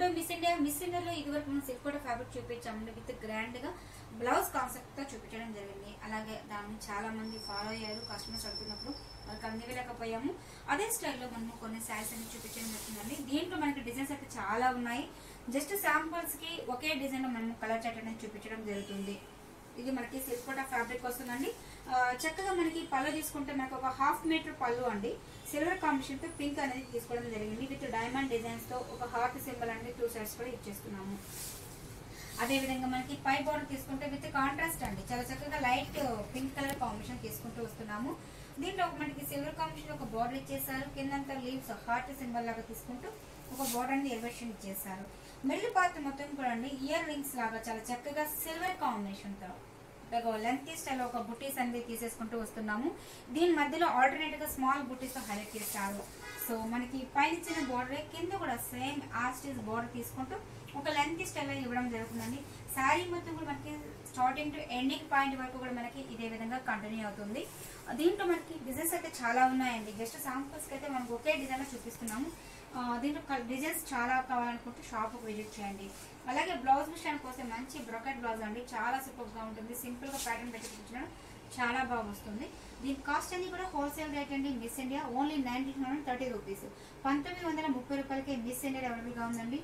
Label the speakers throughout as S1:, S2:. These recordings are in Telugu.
S1: మిస్ ఇండియా మిస్ ఇండియాలో ఇదివరకు మనం సిల్క్ కూడా ఫ్యాబ్రిక్ చూపించాము విత్ గ్రాండ్ గా బ్లౌజ్ కాన్సెప్ట్ తో చూపించడం జరిగింది అలాగే దాన్ని చాలా మంది ఫాలో అయ్యారు కస్టమర్స్ అడుగుతున్నప్పుడు వాళ్ళకి అందివ్వలేకపోయాము అదే స్టైల్లో మనము కొన్ని శారీస్ అన్ని చూపించడం జరుగుతుందండి దీంట్లో మనకి డిజైన్స్ అయితే చాలా ఉన్నాయి జస్ట్ శాంపుల్స్ కి ఒకే డిజైన్ లో మనము కలర్ చాట్ అనేది చూపించడం జరుగుతుంది ఇది మనకి సిల్క్ కోటా ఫ్యాబ్రిక్ వస్తుందండి ఆ, చక్కగా మనకి పళ్ళు తీసుకుంటే మనకి ఒక హాఫ్ మీటర్ పళ్ళు అండి సిల్వర్ కాంబినేషన్ తో పింక్ అనేది తీసుకోవడం జరిగింది విత్ డైమండ్ డిజైన్స్ తో ఒక హార్ట్ సింబల్ అనేది టూ సైడ్స్ కూడా ఇచ్చేస్తున్నాము అదే విధంగా మనకి పై బోర్డర్ తీసుకుంటే విత్ కాంట్రాస్ట్ అండి చాలా చక్కగా లైట్ పింక్ కలర్ కాంబినేషన్ తీసుకుంటూ వస్తున్నాము దీంట్లో ఒక మనకి సిల్వర్ కాంబినేషన్ ఒక బోర్డర్ ఇచ్చేసారు కిందంతా లీవ్స్ హార్ట్ సింబల్ లాగా తీసుకుంటూ ఒక బోర్డర్ అనేది ఎలివేషన్ ఇచ్చేసారు మిడిల్ పార్ట్ మొత్తం కూడా అండి ఇయర్ రింగ్స్ లాగా చాలా చక్కగా సిల్వర్ కాంబినేషన్ తో లెంత్ స్టైల్ ఒక బుటీస్ అనేది తీసేసుకుంటూ వస్తున్నాము దీని మధ్యలో ఆల్టర్నేట్ గా స్మాల్ బుటీస్ తో హైలైట్ చేస్తారు సో మనకి పైన ఇచ్చిన బోర్డర్ కింద కూడా సేమ్ ఆస్టిస్ బోర్డర్ తీసుకుంటూ ఒక లెంత్ స్టైల్ ఇవ్వడం జరుగుతుందండి శారీ మొత్తం కూడా మనకి స్టార్టింగ్ టు ఎండింగ్ పాయింట్ వరకు కూడా మనకి ఇదే విధంగా కంటిన్యూ అవుతుంది దీంట్లో మనకి డిజైన్స్ అయితే చాలా ఉన్నాయండి జస్ట్ శాంపుల్స్ కి అయితే మనకు ఒకే డిజైన్ లో చూపిస్తున్నాము ఆ, దీంట్లో డిజైన్స్ చాలా కావాలనుకుంటే షాప్ విజిట్ చేయండి అలాగే బ్లౌజ్ విషయానికి వస్తే మంచి బ్రొకెట్ బ్లౌజ్ అండి చాలా సూపర్ గా ఉంటుంది సింపుల్ గా ప్యాటర్న్ పెట్టి చూపించడం చాలా బాగా వస్తుంది దీని కాస్ట్ అన్ని కూడా హోల్సేల్ రేట్ అండి Miss India only nineteen hundred thirty rupees పంతొమ్మిది వందల ముప్పై రూపాయలకి మిస్ ఇండియా అవైలబుల్ గా ఉందండి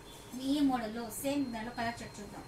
S1: ఈ మోడల్లో సేమ్ దాంట్లో కలర్ చెట్ చూద్దాం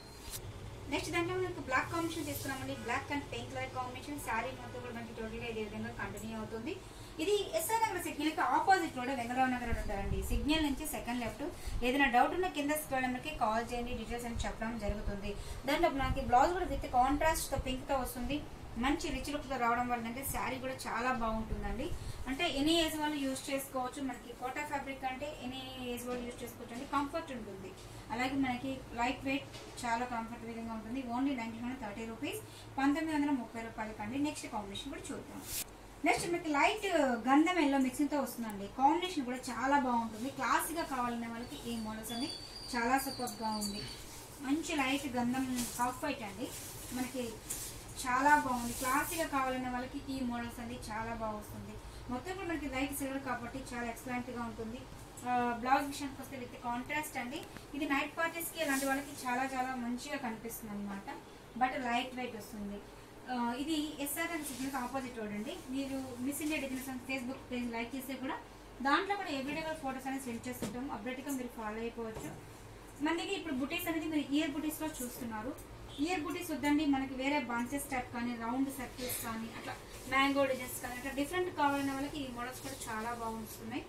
S1: నెక్స్ట్ దాంట్లో మనకు బ్లాక్ కాంబినేషన్ తీసుకున్నామండి black and pink colour combination sari మొత్తం కూడా మనకి టోటల్గా ఇదే విధంగా కంటిన్యూ అవుతుంది ఇది ఎస్ఆర్ నగర్ సిగ్నల్ కి opposite road Vengalarao Nagar road ఉంటారండి సిగ్నల్ నుంచి సెకండ్ లెఫ్ట్ ఏదైనా డౌట్ ఉన్న కింద స్క్రోల్ నెంబర్కి కాల్ చేయండి డీటెయిల్స్ అని చెప్పడం జరుగుతుంది దాంట్లో మనకి బ్లౌజ్ కూడా విత్ కాంట్రాస్ట్ తో పింక్ తో వస్తుంది మంచి రిచ్ లుక్ తో రావడం వల్ల అంటే శారీ కూడా చాలా బాగుంటుందండి అంటే ఎనీ ఏజ్ వాళ్ళు యూజ్ చేసుకోవచ్చు మనకి కోటా ఫ్యాబ్రిక్ అంటే ఎనీ ఏజ్ వాళ్ళు యూజ్ చేసుకోవచ్చు అండి కంఫర్ట్ ఉంటుంది అలాగే మనకి లైట్ వెయిట్ చాలా కంఫర్టబుల్ గా ఉంటుంది only nineteen hundred thirty rupees పంతొమ్మిది వందల ముప్పై రూపాయలకి అండి నెక్స్ట్ కాంబినేషన్ కూడా చూద్దాం నెక్స్ట్ మనకి లైట్ గంధం ఎల్లో మిక్సింగ్ తో వస్తుందండి కాంబినేషన్ కూడా చాలా బాగుంటుంది క్లాసిక్ గా కావాలనే వాళ్ళకి ఈ మోడల్స్ అన్ని చాలా సూపర్ గా ఉంది మంచి లైట్ గంధం హాఫ్ వైట్ అండి మనకి చాలా బాగుంది క్లాసిక్ గా కావాలనే వాళ్ళకి ఈ మోడల్స్ అనేది చాలా బాగా వస్తుంది మొత్తం కూడా మనకి లైట్ సిల్వర్ కాబట్టి చాలా ఎక్సలెంట్ గా ఉంటుంది బ్లౌజ్ విషయానికి వస్తే విత్ కాంట్రాస్ట్ అండి ఇది నైట్ పార్టీస్ కి ఇలాంటి వాళ్ళకి చాలా చాలా మంచిగా కనిపిస్తుంది అనమాట బట్ లైట్ వెయిట్ వస్తుంది ఆ, ఇది SR and signal opposite road అండి మీరు miss India designs Facebook page like చేస్తే కూడా దాంట్లో కూడా ఎవ్రీడే కూడా ఫోటోస్ అనేది సెండ్ చేస్తుంటాం అప్డేట్ గా మీరు ఫాలో అయిపోవచ్చు మన దగ్గర ఇప్పుడు బుటీస్ అనేది మీరు ఇయర్ బుటీస్ లో చూస్తున్నారు ఇయర్ బుటీస్ వద్దండి మనకి వేరే బంచెస్ టైప్ కానీ రౌండ్ సర్కిల్స్ కానీ అట్లా మ్యాంగో డిజైన్స్ కానీ అట్లా డిఫరెంట్ కావాలనే వాళ్ళకి ఈ మోడల్స్ కూడా చాలా బాగుంటున్నాయి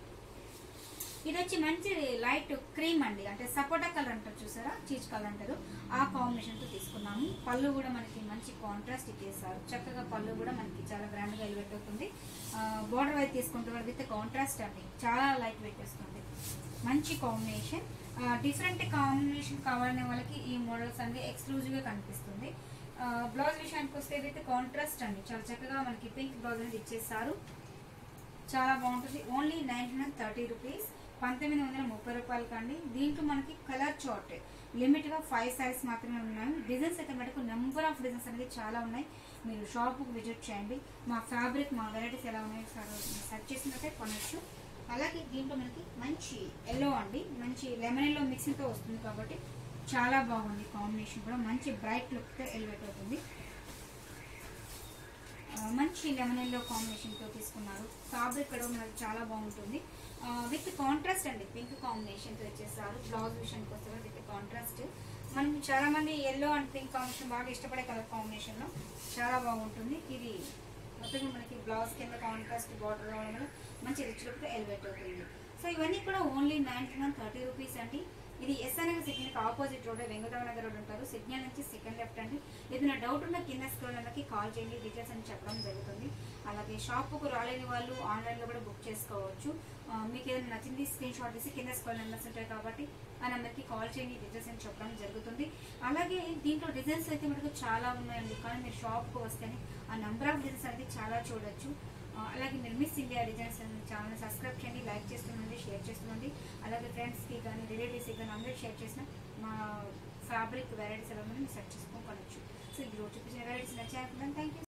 S1: ఇది వచ్చి మంచి లైట్ క్రీమ్ అండి అంటే సపోటా కలర్ అంటారు చూసారా చీజ్ కలర్ అంటారు ఆ కాంబినేషన్ తో తీసుకున్నాము పళ్ళు కూడా మనకి మంచి కాంట్రాస్ట్ ఇచ్చేసారు చక్కగా పళ్ళు కూడా మనకి చాలా గ్రాండ్ గా ఎలివేట్ అవుతుంది బోర్డర్ వైపు తీసుకుంటే విత్ కాంట్రాస్ట్ అండి చాలా లైట్ వెయిట్ వస్తుంది మంచి కాంబినేషన్ డిఫరెంట్ కాంబినేషన్ కావాలనే వాళ్ళకి ఈ మోడల్స్ అనేది ఎక్స్క్లూజివ్ గా కనిపిస్తుంది బ్లౌజ్ విషయానికి వస్తే విత్ కాంట్రాస్ట్ అండి చాలా చక్కగా మనకి పింక్ బ్లౌజ్ అనేది ఇచ్చేసారు చాలా బాగుంటుంది only nine hundred thirty rupees పంతొమ్మిది వందల ముప్పై రూపాయలకి అండి దీంట్లో మనకి కలర్ చార్ట్ లిమిట్ గా ఫైవ్ సైజ్ మాత్రమే ఉన్నాయి డిజైన్స్ అయితే మనకు నెంబర్ ఆఫ్ డిజైన్స్ అనేది చాలా ఉన్నాయి మీరు షాప్ విజిట్ చేయండి మా ఫ్యాబ్రిక్ మా వెరైటీస్ ఎలా ఉన్నాయో సెర్చ్ చేసినట్టే కొనొచ్చు అలాగే దీంట్లో మనకి మంచి ఎల్లో అండి మంచి లెమన్ ఎల్లో మిక్సింగ్ తో వస్తుంది కాబట్టి చాలా బాగుంది కాంబినేషన్ కూడా మంచి బ్రైట్ లుక్ తో ఎలివేట్ అవుతుంది ఆ, మంచి లెమన్ ఎల్లో కాంబినేషన్ తో తీసుకున్నారు ఫ్యాబ్రిక్ కూడా మనకి చాలా బాగుంటుంది విత్ కాంట్రాస్ట్ అండి పింక్ కాంబినేషన్ తో వచ్చేసారు బ్లౌజ్ విషయానికి వస్తే విత్ కాంట్రాస్ట్ మనం చాలా మంది ఎల్లో అండ్ పింక్ కాంబినేషన్ బాగా ఇష్టపడే కలర్ కాంబినేషన్ లో చాలా బాగుంటుంది ఇది మొత్తం మనకి బ్లౌజ్ కింద కాంట్రాస్ట్ బార్డర్ రావడం వల్ల మంచి రిచ్ లుక్ ఎలివేట్ అవుతుంది సో ఇవన్నీ కూడా only ninety one thirty rupees అండి ఇది SRN signal opposite road Venkatarao Nagar road ఉంటారు సిగ్నల్ నుంచి సెకండ్ లెఫ్ట్ అండి ఏదైనా డౌట్ ఉన్న కింద స్క్రోల్ నెంబర్కి కాల్ చేయండి డీటెయిల్స్ అని చెప్పడం జరుగుతుంది అలాగే షాప్కు రాలేని వాళ్ళు ఆన్లైన్లో కూడా బుక్ చేసుకోవచ్చు ఆ, మీకు ఏదైనా నచ్చింది స్క్రీన్ షాట్ తీసి కింద స్క్రోల్ నెంబర్స్ ఉంటాయి కాబట్టి ఆ నెంబర్కి కాల్ చేయండి డీటెయిల్స్ అని చెప్పడం జరుగుతుంది అలాగే దీంట్లో డిజైన్స్ అయితే మనకు చాలా ఉన్నాయండి కానీ మీరు షాప్కి వస్తేనే ఆ నెంబర్ ఆఫ్ డిజైన్స్ అనేది చాలా చూడొచ్చు ఆ, అలాగే మీరు miss India designs channel subscribe చేయండి లైక్ చేస్తుండండి షేర్ చేస్తుండండి అలాగే ఫ్రెండ్స్కి కానీ రిలేటివ్స్కి కానీ అందరూ షేర్ చేసిన మా ఫ్యాబ్రిక్ వెరైటీస్ ఎలా ఉన్నాయో మీరు సెర్చ్ చేసుకొని కొనొచ్చు సో ఈ రోజు చూపించిన వెరైటీస్ నచ్చాయి థ్యాంక్ యూ